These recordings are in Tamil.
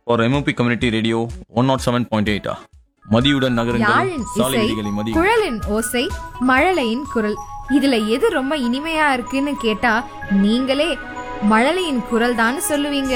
for MOP Community Radio 107.8 மதியுடன் நகரங்கள் யாழின் சாலை இசை விதிகளை மதி குழலின் ஓசை மழலையின் குரல் இதுல எது ரொம்ப இனிமையா இருக்குன்னு கேட்டா நீங்களே மழலையின் குரல் தான் சொல்லுவீங்க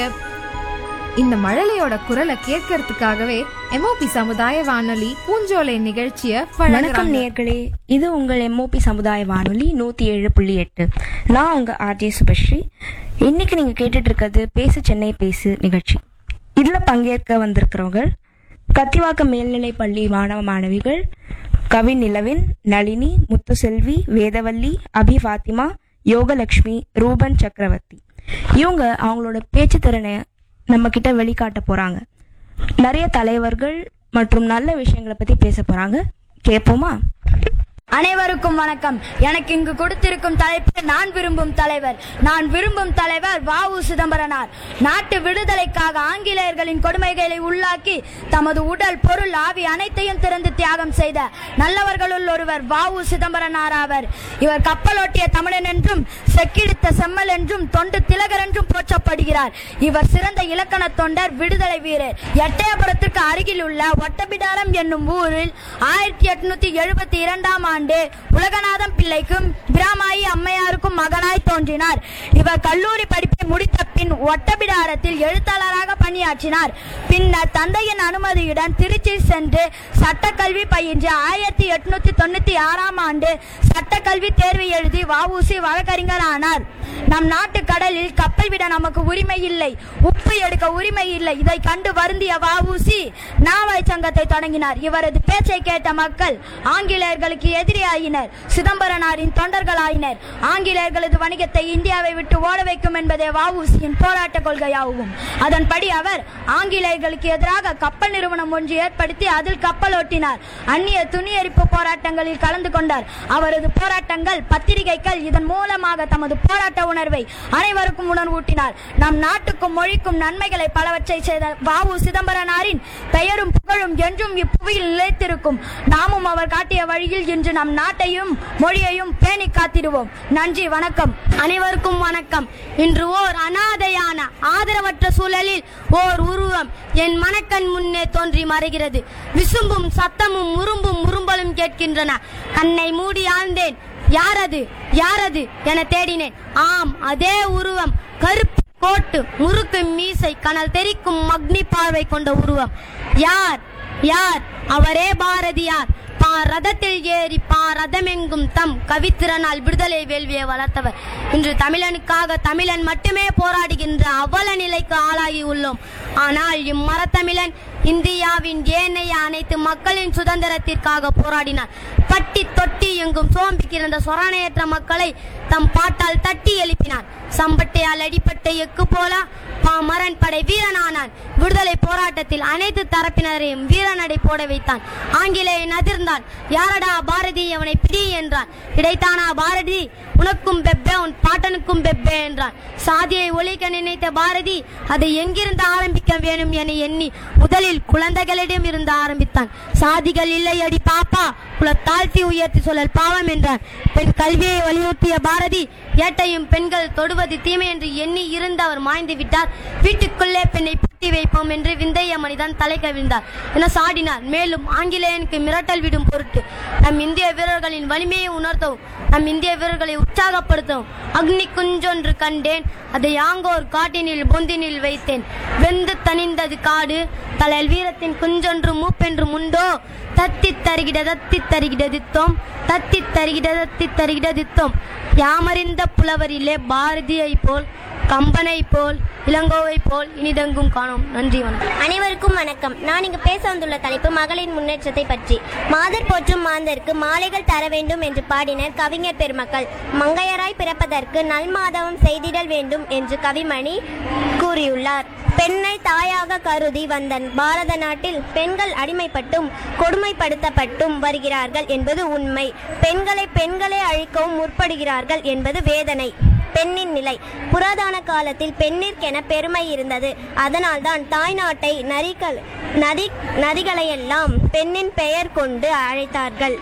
இந்த மழலையோட குரலை கேட்கறதுக்காகவே எம்ஓபி சமுதாய வானொலி பூஞ்சோலை நிகழ்ச்சிய வணக்கம் வழங்குறாங்க நேர்களே இது உங்கள் எம்ஓபி சமுதாய வானொலி நூற்றி ஏழு புள்ளி எட்டு நான் உங்கள் ஆர்ஜே சுபஸ்ரீ இன்னைக்கு நீங்கள் கேட்டுட்டு இருக்கிறது பேசு சென்னை பேசு நிகழ்ச்சி இதில் பங்கேற்க வந்திருக்கிறவங்க கத்திவாக்கம் மேல்நிலைப் பள்ளி மாணவ மாணவிகள் கவி நிலவின் நளினி முத்துசெல்வி வேதவல்லி அபி ஃபாத்திமா யோகலக்ஷ்மி ரூபன் சக்கரவர்த்தி இவங்க அவங்களோட பேச்சு திறனை நம்ம கிட்ட வெளிக்காட்ட போறாங்க நிறைய தலைவர்கள் மற்றும் நல்ல விஷயங்களை பத்தி பேச போறாங்க கேட்போமா அனைவருக்கும் வணக்கம் எனக்கு இங்கு கொடுத்திருக்கும் தலைப்பு நான் விரும்பும் தலைவர் நான் விரும்பும் தலைவர் வ உ சிதம்பரனார் நாட்டு விடுதலைக்காக ஆங்கிலேயர்களின் கொடுமைகளை உள்ளாக்கி தமது உடல் பொருள் ஆவி அனைத்தையும் திறந்து தியாகம் செய்த நல்லவர்களுள் ஒருவர் வ உ சிதம்பரனார் ஆவர் இவர் கப்பலோட்டிய தமிழன் என்றும் செக்கிழித்த செம்மல் என்றும் தொண்டு திலகர் என்றும் போற்றப்படுகிறார் இவர் சிறந்த இலக்கண தொண்டர் விடுதலை வீரர் எட்டயபுரத்திற்கு அருகில் உள்ள ஒட்டபிடாரம் என்னும் ஊரில் ஆயிரத்தி எட்நூத்தி எழுபத்தி இரண்டாம் ஆண்டு உலகநாதம் பிள்ளைக்கும் பிராமாயி அம்மையாருக்கும் மகனாய் தோன்றினார் இவர் கல்லூரி படிப்பை முடித்த பின் ஒட்டபிடாரத்தில் எழுத்தாளராக பணியாற்றினார் பின்னர் தந்தையின் அனுமதியுடன் திருச்சி சென்று சட்டக்கல்வி பயின்று ஆயிரத்தி எட்நூத்தி தொண்ணூத்தி ஆறாம் ஆண்டு சட்டக்கல்வி தேர்வு எழுதி வஉசி வழக்கறிஞர் ஆனார் நம் நாட்டு கடலில் கப்பல் விட நமக்கு உரிமை இல்லை உப்பு எடுக்க உரிமை இல்லை இதை கண்டு வருந்திய வஉசி நாவாய் சங்கத்தை தொடங்கினார் இவரது பேச்சை கேட்ட மக்கள் ஆங்கிலேயர்களுக்கு எதிரியாயினர் சிதம்பரனாரின் தொண்டர்களாயினர் ஆங்கிலேயர்களது வணிகத்தை இந்தியாவை விட்டு ஓட வைக்கும் என்பதே வஉசியின் போராட்ட கொள்கையாகும் அதன்படி அவர் ஆங்கிலேயர்களுக்கு எதிராக கப்பல் நிறுவனம் ஒன்று ஏற்படுத்தி அதில் கப்பல் ஓட்டினார் அந்நிய துணி எரிப்பு போராட்டங்களில் கலந்து கொண்டார் அவரது போராட்டங்கள் பத்திரிகைகள் இதன் மூலமாக தமது போராட்ட உணர்வை அனைவருக்கும் உணர்வூட்டினார் நம் நாட்டுக்கும் மொழிக்கும் நன்மைகளை பலவற்றை செய்த வாவு சிதம்பரனாரின் பெயரும் புகழும் என்றும் இப்புவியில் நிலைத்திருக்கும் நாமும் அவர் காட்டிய வழியில் இன்று நம் நாட்டையும் மொழியையும் பேணி காத்திடுவோம் நன்றி வணக்கம் அனைவருக்கும் வணக்கம் இன்று ஓர் அனாதையான ஆதரவற்ற சூழலில் ஓர் உருவம் என் மனக்கண் முன்னே தோன்றி மறைகிறது விசும்பும் சத்தமும் முரும்பும் முரும்பலும் கேட்கின்றன கண்ணை மூடி ஆழ்ந்தேன் யாரது யாரது என தேடினேன் ஆம் அதே உருவம் கருப்பு கோட்டு முறுக்கு மீசை கனல் தெரிக்கும் அக்னி பார்வை கொண்ட உருவம் யார் யார் அவரே பாரதியார் பா ரதத்தில் ஏறி பா ரதமெங்கும் தம் கவித்திறனால் விடுதலை வேள்வியை வளர்த்தவர் இன்று தமிழனுக்காக தமிழன் மட்டுமே போராடுகின்ற அவல நிலைக்கு ஆளாகி உள்ளோம் ஆனால் இம்மரத்தமிழன் இந்தியாவின் ஏனைய அனைத்து மக்களின் சுதந்திரத்திற்காக போராடினார் பட்டி தொட்டி எங்கும் சோம்பி கிடந்த சொரணையற்ற மக்களை தம் பாட்டால் தட்டி எழுப்பினார் சம்பட்டையால் அடிப்பட்ட எக்கு போல பாமரன் படை வீரனானான் விடுதலை போராட்டத்தில் அனைத்து தரப்பினரையும் வீரநடை போட வைத்தான் ஆங்கிலேயன் அதிர்ந்தான் யாரடா பாரதி அவனை பிடி என்றான் இடைத்தானா பாரதி உனக்கும் பெப்பே உன் பாட்டனுக்கும் பெப்பே என்றான் சாதியை ஒழிக்க நினைத்த பாரதி அதை எங்கிருந்து ஆரம்பிக்க வேணும் என எண்ணி முதலில் குழந்தைகளிடம் இருந்து ஆரம்பித்தான் சாதிகள் இல்லை அடி பாப்பா குல தாழ்த்தி உயர்த்தி சொல்லல் பாவம் என்றான் பெண் கல்வியை வலியுறுத்திய பாரதி ஏட்டையும் பெண்கள் தொடுவது தீமை என்று எண்ணி இருந்து அவர் மாய்ந்து விட்டார் வீட்டுக்குள்ளே பெண்ணை பூட்டி வைப்போம் என்று விந்தைய மனிதன் தலை கவிழ்ந்தார் என சாடினார் மேலும் ஆங்கிலேயனுக்கு மிரட்டல் விடும் பொருட்டு நம் இந்திய வீரர்களின் வலிமையை உணர்த்தவும் நம் இந்திய வீரர்களை உற்சாகப்படுத்தவும் அக்னி குஞ்சொன்று கண்டேன் அதை யாங்கோர் காட்டினில் பொந்தினில் வைத்தேன் வெந்து தணிந்தது காடு தலைல் வீரத்தின் குஞ்சொன்று மூப்பென்று முண்டோ தத்தி தருகிட தத்தி தருகிட தித்தோம் தத்தி தருகிட தத்தி தருகிட தித்தோம் யாமறிந்த புலவரிலே பாரதியை போல் கம்பனை போல் இளங்கோவை போல் இனிதெங்கும் காணோம் நன்றி வணக்கம் அனைவருக்கும் வணக்கம் நான் இங்கு பேச வந்துள்ள தலைப்பு மகளிர் முன்னேற்றத்தை பற்றி மாதர் போற்றும் மாந்தருக்கு மாலைகள் தர வேண்டும் என்று பாடினர் கவிஞர் பெருமக்கள் மங்கையராய் பிறப்பதற்கு நல்மாதவம் செய்திடல் வேண்டும் என்று கவிமணி கூறியுள்ளார் பெண்ணை தாயாக கருதி வந்த பாரத நாட்டில் பெண்கள் அடிமைப்பட்டும் கொடுமைப்படுத்தப்பட்டும் வருகிறார்கள் என்பது உண்மை பெண்களை பெண்களே அழிக்கவும் முற்படுகிறார்கள் என்பது வேதனை பெண்ணின் நிலை புராதன காலத்தில் பெண்ணிற்கென பெருமை இருந்தது அதனால்தான் தாய்நாட்டை நரிகள் நதி நதிகளையெல்லாம் பெண்ணின் பெயர் கொண்டு அழைத்தார்கள்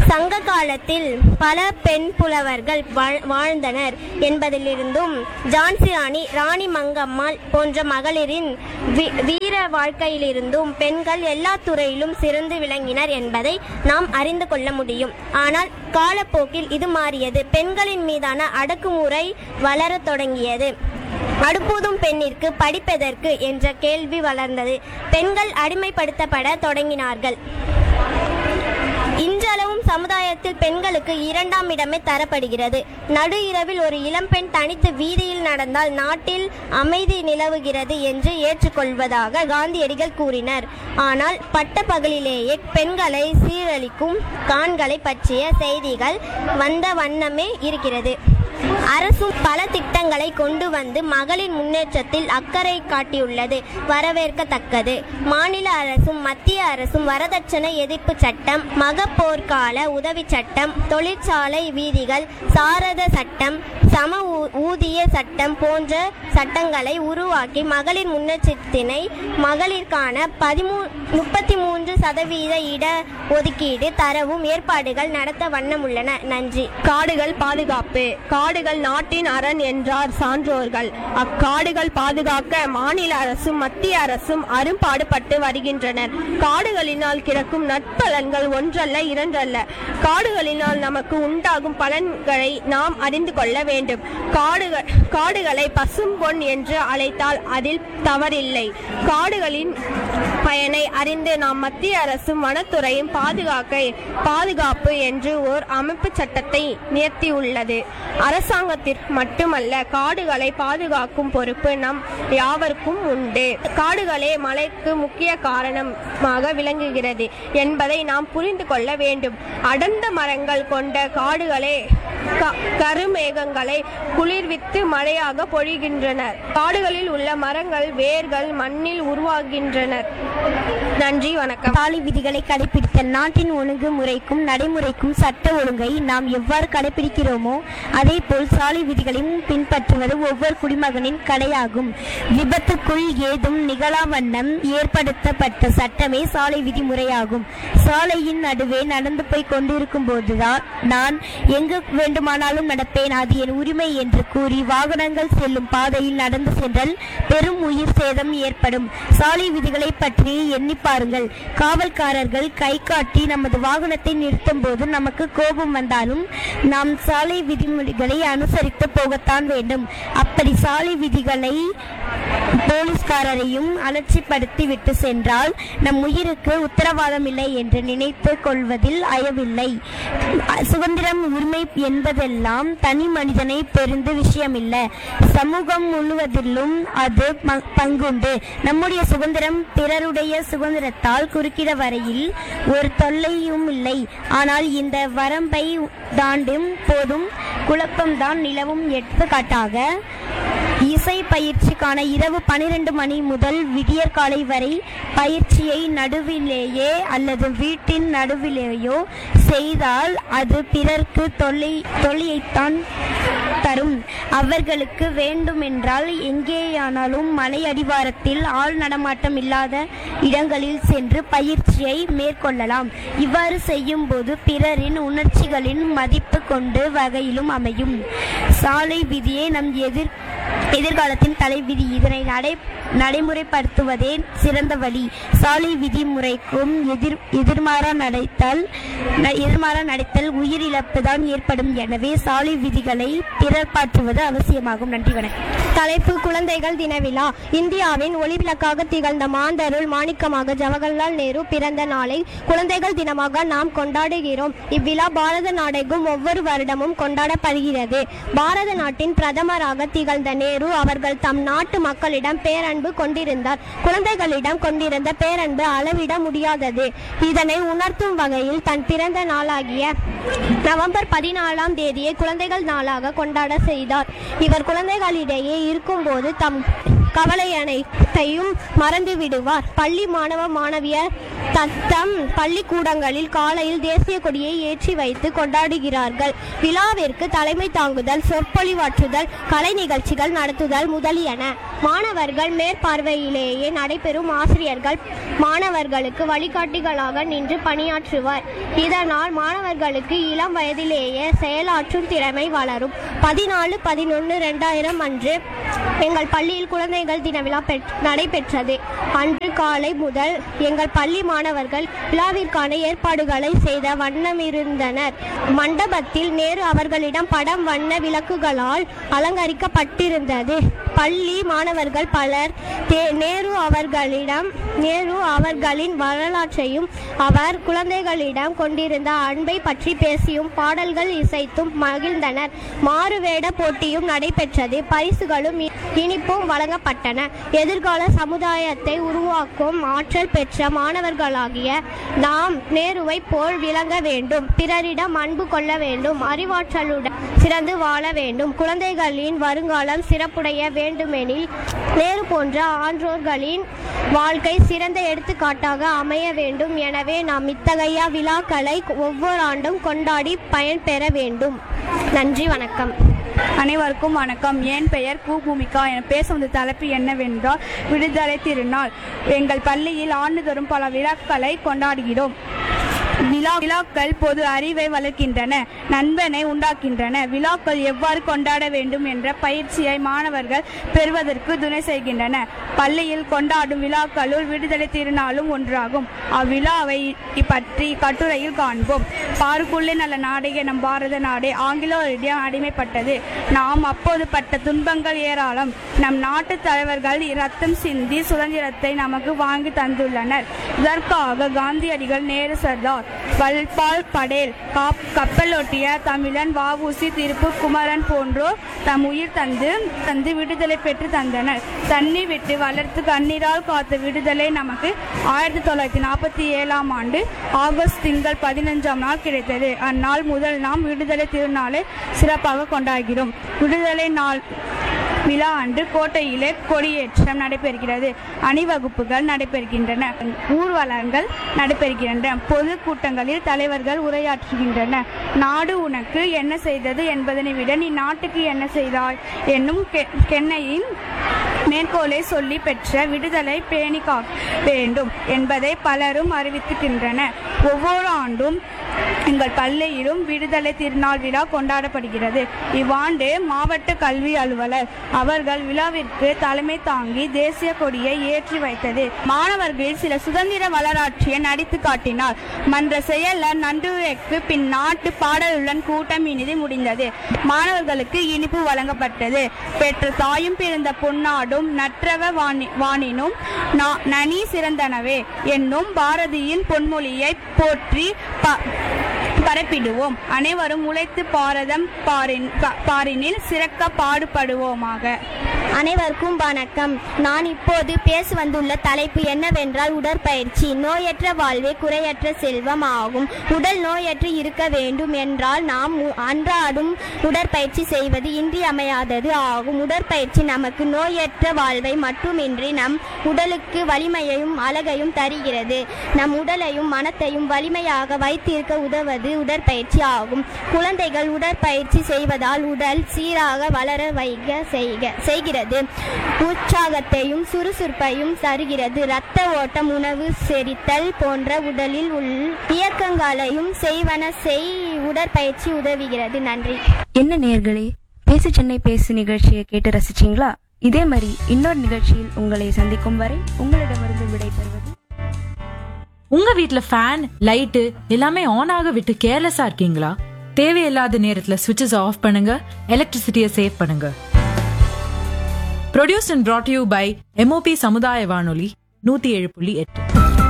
சங்க காலத்தில் பல பெண் புலவர்கள் வாழ்- வாழ்ந்தனர் என்பதிலிருந்தும் ஜான்சி ராணி ராணி மங்கம்மாள் போன்ற மகளிரின் வி- வீர வாழ்க்கையிலிருந்தும் பெண்கள் எல்லா துறையிலும் சிறந்து விளங்கினர் என்பதை நாம் அறிந்து கொள்ள முடியும் ஆனால் காலப்போக்கில் இது மாறியது பெண்களின் மீதான அடக்குமுறை வளரத் தொடங்கியது அடுப்பூதும் பெண்ணிற்கு படிப்பதற்கு என்ற கேள்வி வளர்ந்தது பெண்கள் அடிமைப்படுத்தப்பட தொடங்கினார்கள் இன்றளவும் சமுதாயத்தில் பெண்களுக்கு இரண்டாம் இடமே தரப்படுகிறது நடு இரவில் ஒரு இளம்பெண் தனித்து வீதியில் நடந்தால் நாட்டில் அமைதி நிலவுகிறது என்று ஏற்றுக்கொள்வதாக காந்தியடிகள் கூறினர் ஆனால் பட்ட பகலிலேயே பெண்களை சீரழிக்கும் காண்களை பற்றிய செய்திகள் வந்த வண்ணமே இருக்கிறது அரசும் பல திட்டங்களை கொண்டு வந்து மகளிர் முன்னேற்றத்தில் அக்கறை காட்டியுள்ளது வரவேற்கத்தக்கது மாநில அரசும் மத்திய அரசும் வரதட்சணை எதிர்ப்பு சட்டம் மகப்போர்க்கால உதவி சட்டம் தொழிற்சாலை வீதிகள் சாரத சட்டம் சம ஊ- ஊதிய சட்டம் போன்ற சட்டங்களை உருவாக்கி மகளிர் முன்னேற்றத்தினை மகளிருக்கான பதிமூ முப்பத்தி மூன்று சதவீத இட ஒதுக்கீடு தரவும் ஏற்பாடுகள் நடத்த வண்ணமுள்ளன நன்றி காடுகள் பாதுகாப்பு காடுகள் நாட்டின் அரண் என்றார் சான்றோர்கள் அக்காடுகள் பாதுகாக்க மாநில அரசும் மத்திய அரசும் அரும்பாடுபட்டு வருகின்றனர் காடுகளினால் கிடைக்கும் நற்பலன்கள் ஒன்றல்ல இரண்டல்ல காடுகளினால் நமக்கு உண்டாகும் பலன்களை நாம் அறிந்து கொள்ள வேண்டும் காடுகள் காடுகளை பசும்பொன் என்று அழைத்தால் அதில் தவறில்லை காடுகளின் பயனை அறிந்து நாம் மத்திய அரசும் வனத்துறையும் பாதுகாக்க பாதுகாப்பு என்று ஓர் அமைப்பு சட்டத்தை நிறுத்தியுள்ளது அரசாங்கத்திற்கு மட்டுமல்ல காடுகளை பாதுகாக்கும் பொறுப்பு நம் யாவருக்கும் உண்டு காடுகளே மழைக்கு முக்கிய காரணமாக விளங்குகிறது என்பதை நாம் புரிந்து கொள்ள வேண்டும் அடர்ந்த மரங்கள் கொண்ட காடுகளே க- கருமேகங்களை குளிர்வித்து மழையாக பொழிகின்றனர் காடுகளில் உள்ள மரங்கள் வேர்கள் மண்ணில் உருவாகின்றனர் நன்றி வணக்கம் சாலை விதிகளை கடைபிடித்தல் நாட்டின் ஒழுங்குமுறைக்கும் நடைமுறைக்கும் சட்ட ஒழுங்கை நாம் எவ்வாறு கடைபிடிக்கிறோமோ அதே போல் சாலை விதிகளையும் பின்பற்றுவது ஒவ்வொரு குடிமகனின் கடையாகும் விபத்துக்குள் ஏதும் நிகழா வண்ணம் ஏற்படுத்தப்பட்ட சட்டமே சாலை விதிமுறையாகும் சாலையின் நடுவே நடந்து போய் கொண்டிருக்கும் போதுதான் நான் எங்கு வேண்டுமானாலும் நடப்பேன் அது என் உரிமை என்று கூறி வாகனங்கள் செல்லும் பாதையில் நடந்து சென்றால் பெரும் உயிர் சேதம் ஏற்படும் சாலை விதிகளை பற்றி எண்ணி பாருங்கள் காவல்காரர்கள் கை காட்டி நமது வாகனத்தை நிறுத்தும் போது நமக்கு கோபம் வந்தாலும் நாம் சாலை விதிமுறைகளை அனுசரித்து போகத்தான் வேண்டும் அப்படி சாலை விதிகளை போலீஸ்காரரையும் அலட்சிப்படுத்தி விட்டு சென்றால் நம் உயிருக்கு உத்தரவாதம் இல்லை என்று நினைத்து கொள்வதில் அயவில்லை சுதந்திரம் உரிமை என்பதெல்லாம் தனி மனிதனை பெருந்து விஷயமில்லை சமூகம் முழுவதிலும் அது ப- பங்குண்டு நம்முடைய சுதந்திரம் பிறருடைய சுதந்திரத்தால் குறுக்கிட வரையில் ஒரு தொல்லையும் இல்லை ஆனால் இந்த வரம்பை தாண்டும் போதும் குழப்பம்தான் நிலவும் எடுத்துக்காட்டாக இசை பயிற்சிக்கான இரவு பனிரெண்டு மணி முதல் விடியற்காலை வரை பயிற்சியை நடுவிலேயே அல்லது வீட்டின் நடுவிலேயோ செய்தால் அது பிறர்க்கு தொல்லை தொல்லையைத்தான் தரும் அவர்களுக்கு வேண்டுமென்றால் எங்கேயானாலும் மலை அடிவாரத்தில் ஆள் நடமாட்டம் இல்லாத இடங்களில் சென்று பயிற்சியை மேற்கொள்ளலாம் இவ்வாறு செய்யும் போது பிறரின் உணர்ச்சிகளின் மதிப்பு கொண்டு வகையிலும் அமையும் சாலை விதியே நம் எதிர் எதிர்காலத்தின் தலைவிதி இதனை நடை நடைமுறைப்படுத்துவதே சிறந்த வழி சாலை விதிமுறைக்கும் எதிர் எதிர்மாறா நடைத்தல் ந- எதிர்மாறா நடைத்தல் உயிரிழப்பு தான் ஏற்படும் எனவே சாலை விதிகளை பிறப்பாற்றுவது அவசியமாகும் நன்றி வணக்கம் தலைப்பு குழந்தைகள் தின விழா இந்தியாவின் ஒளிவிளக்காக திகழ்ந்த மாந்தருள் மாணிக்கமாக ஜவஹர்லால் நேரு பிறந்த நாளை குழந்தைகள் தினமாக நாம் கொண்டாடுகிறோம் இவ்விழா பாரத நாடெங்கும் ஒவ்வொரு வருடமும் கொண்டாடப்படுகிறது பாரத நாட்டின் பிரதமராக திகழ்ந்த நேரு அவர்கள் தம் நாட்டு மக்களிடம் பேரன்பு கொண்டிருந்தார் குழந்தைகளிடம் கொண்டிருந்த பேரன்பு அளவிட முடியாதது இதனை உணர்த்தும் வகையில் தன் பிறந்த நாளாகிய நவம்பர் பதினாலாம் தேதியை குழந்தைகள் நாளாக கொண்டாட செய்தார் இவர் குழந்தைகளிடையே இருக்கும்போது தம் கவலை அனைத்தையும் மறந்து விடுவார் பள்ளி மாணவ மாணவியர் தத்தம் பள்ளிக்கூடங்களில் காலையில் தேசிய கொடியை ஏற்றி வைத்து கொண்டாடுகிறார்கள் விழாவிற்கு தலைமை தாங்குதல் சொற்பொழிவாற்றுதல் கலை நிகழ்ச்சிகள் நடத்துதல் முதலியன மாணவர்கள் மேற்பார்வையிலேயே நடைபெறும் ஆசிரியர்கள் மாணவர்களுக்கு வழிகாட்டிகளாக நின்று பணியாற்றுவர் இதனால் மாணவர்களுக்கு இளம் வயதிலேயே செயலாற்றும் திறமை வளரும் பதினாலு பதினொன்று ரெண்டாயிரம் அன்று எங்கள் பள்ளியில் குழந்தைகள் தின விழா பெற்- நடைபெற்றது அன்று காலை முதல் எங்கள் பள்ளி மாணவர்கள் விழாவிற்கான ஏற்பாடுகளை செய்த வண்ணமிருந்தனர் மண்டபத்தில் நேரு அவர்களிடம் படம் வண்ண விளக்குகளால் அலங்கரிக்கப்பட்டிருந்தது பள்ளி மாணவர்கள் பலர் தே- நேரு அவர்களிடம் நேரு அவர்களின் வரலாற்றையும் அவர் குழந்தைகளிடம் கொண்டிருந்த அன்பை பற்றி பேசியும் பாடல்கள் இசைத்தும் மகிழ்ந்தனர் மாறுவேட போட்டியும் நடைபெற்றது பரிசுகளும் இ- இனிப்பும் வழங்கப்பட்டன எதிர்கால சமுதாயத்தை உருவாக்கும் ஆற்றல் பெற்ற மாணவர்களாகிய நாம் நேருவை போல் விளங்க வேண்டும் பிறரிடம் அன்பு கொள்ள வேண்டும் அறிவாற்றலுடன் சிறந்து வாழ வேண்டும் குழந்தைகளின் வருங்காலம் சிறப்புடைய வேண்டுமெனில் நேரு போன்ற ஆன்றோர்களின் வாழ்க்கை சிறந்த எடுத்துக்காட்டாக அமைய வேண்டும் எனவே நாம் இத்தகைய விழாக்களை ஒவ்வொரு ஆண்டும் கொண்டாடி பயன்பெற வேண்டும் நன்றி வணக்கம் அனைவருக்கும் வணக்கம் என் பெயர் கு பூமிகா என பேச வந்த தலைப்பு என்னவென்றால் விடுதலை திருநாள் எங்கள் பள்ளியில் ஆண்டுதோறும் பல விழாக்களை கொண்டாடுகிறோம் விழா விழாக்கள் பொது அறிவை வளர்க்கின்றன நண்பனை உண்டாக்கின்றன விழாக்கள் எவ்வாறு கொண்டாட வேண்டும் என்ற பயிற்சியை மாணவர்கள் பெறுவதற்கு துணை செய்கின்றன பள்ளியில் கொண்டாடும் விழாக்களுள் விடுதலை திருநாளும் ஒன்றாகும் அவ்விழாவை பற்றி கட்டுரையில் காண்போம் பாருக்குள்ளே நல்ல நாடே நம் பாரத நாடே ஆங்கிலோரிடம் அடிமைப்பட்டது நாம் அப்போது பட்ட துன்பங்கள் ஏராளம் நம் நாட்டு தலைவர்கள் ரத்தம் சிந்தி சுதந்திரத்தை நமக்கு வாங்கி தந்துள்ளனர் இதற்காக காந்தியடிகள் நேரு சர்தார் வல்பால் படேல் காப் கப்பலோட்டிய தமிழன் வஉசி திருப்பு குமரன் போன்றோர் தம் உயிர் தந்து தந்து விடுதலை பெற்று தந்தனர் தண்ணி விட்டு வளர்த்து கண்ணீரால் காத்த விடுதலை நமக்கு ஆயிரத்தி தொள்ளாயிரத்தி நாற்பத்தி ஏழாம் ஆண்டு ஆகஸ்ட் திங்கள் பதினஞ்சாம் நாள் கிடைத்தது அந்நாள் முதல் நாம் விடுதலை திருநாளை சிறப்பாக கொண்டாடுகிறோம் விடுதலை நாள் விழா அன்று கோட்டையிலே கொடியேற்றம் நடைபெறுகிறது அணிவகுப்புகள் நடைபெறுகின்றன ஊர்வலங்கள் நடைபெறுகின்றன பொது கூட்டங்களில் தலைவர்கள் உரையாற்றுகின்றன நாடு உனக்கு என்ன செய்தது என்பதனை விட நீ நாட்டுக்கு என்ன செய்தாய் என்னும் கெ- கென்னையின் மேற்கோளை சொல்லி பெற்ற விடுதலை பேணி காக்க வேண்டும் என்பதை பலரும் அறிவித்துக்கின்றன ஒவ்வொரு ஆண்டும் எங்கள் பள்ளியிலும் விடுதலை திருநாள் விழா கொண்டாடப்படுகிறது இவ்வாண்டு மாவட்ட கல்வி அலுவலர் அவர்கள் விழாவிற்கு தலைமை தாங்கி தேசிய கொடியை ஏற்றி வைத்தது மாணவர்களில் சில சுதந்திர வரலாற்றியை நடித்து காட்டினார் மன்ற செயலர் நன்றுரைக்கு பின் நாட்டு பாடலுடன் கூட்டம் இனிது முடிந்தது மாணவர்களுக்கு இனிப்பு வழங்கப்பட்டது பெற்ற தாயும் பிறந்த பொன்னாடும் நற்றவ வாணி- வாணினும் நா- நனி சிறந்தனவே என்னும் பாரதியின் பொன்மொழியை போற்றி ப- பரப்பிடுவோம் அனைவரும் உழைத்து பாரதம் பாரின் பா- பாரினில் சிறக்க பாடுபடுவோமாக அனைவருக்கும் வணக்கம் நான் இப்போது பேச வந்துள்ள தலைப்பு என்னவென்றால் உடற்பயிற்சி நோயற்ற வாழ்வே குறையற்ற செல்வம் ஆகும் உடல் நோயற்று இருக்க வேண்டும் என்றால் நாம் உ- அன்றாடும் உடற்பயிற்சி செய்வது இன்றியமையாதது ஆகும் உடற்பயிற்சி நமக்கு நோயற்ற வாழ்வை மட்டுமின்றி நம் உடலுக்கு வலிமையையும் அழகையும் தருகிறது நம் உடலையும் மனத்தையும் வலிமையாக வைத்திருக்க உதவது உடற்பயிற்சி ஆகும் குழந்தைகள் உடற்பயிற்சி செய்வதால் உடல் சீராக வளர வைக்க செய்க செய்கிறது உற்சாகத்தையும் சுறுசுறுப்பையும் தருகிறது இரத்த ஓட்டம் உணவு செரித்தல் போன்ற உடலில் உள் இயக்கங்களையும் செய்வன செய் உடற்பயிற்சி உதவுகிறது நன்றி என்ன நேர்களே பேசு சென்னை பேசு நிகழ்ச்சியை கேட்டு ரசிச்சிங்களா இதே மாதிரி இன்னொரு நிகழ்ச்சியில் உங்களை சந்திக்கும் வரை உங்களிடமிருந்து விடைபெறுவது உங்க வீட்ல ஃபேன் லைட்டு எல்லாமே ஆன் ஆக விட்டு கேர்லெஸ்ஸா இருக்கீங்களா தேவையில்லாத நேரத்துல சுவிட்சஸ் ஆஃப் பண்ணுங்க எலக்ட்ரிசிட்டியை சேவ் பண்ணுங்க produced and brought you by M O P சமுதாய வானொலி நூத்தி ஏழு புள்ளி எட்டு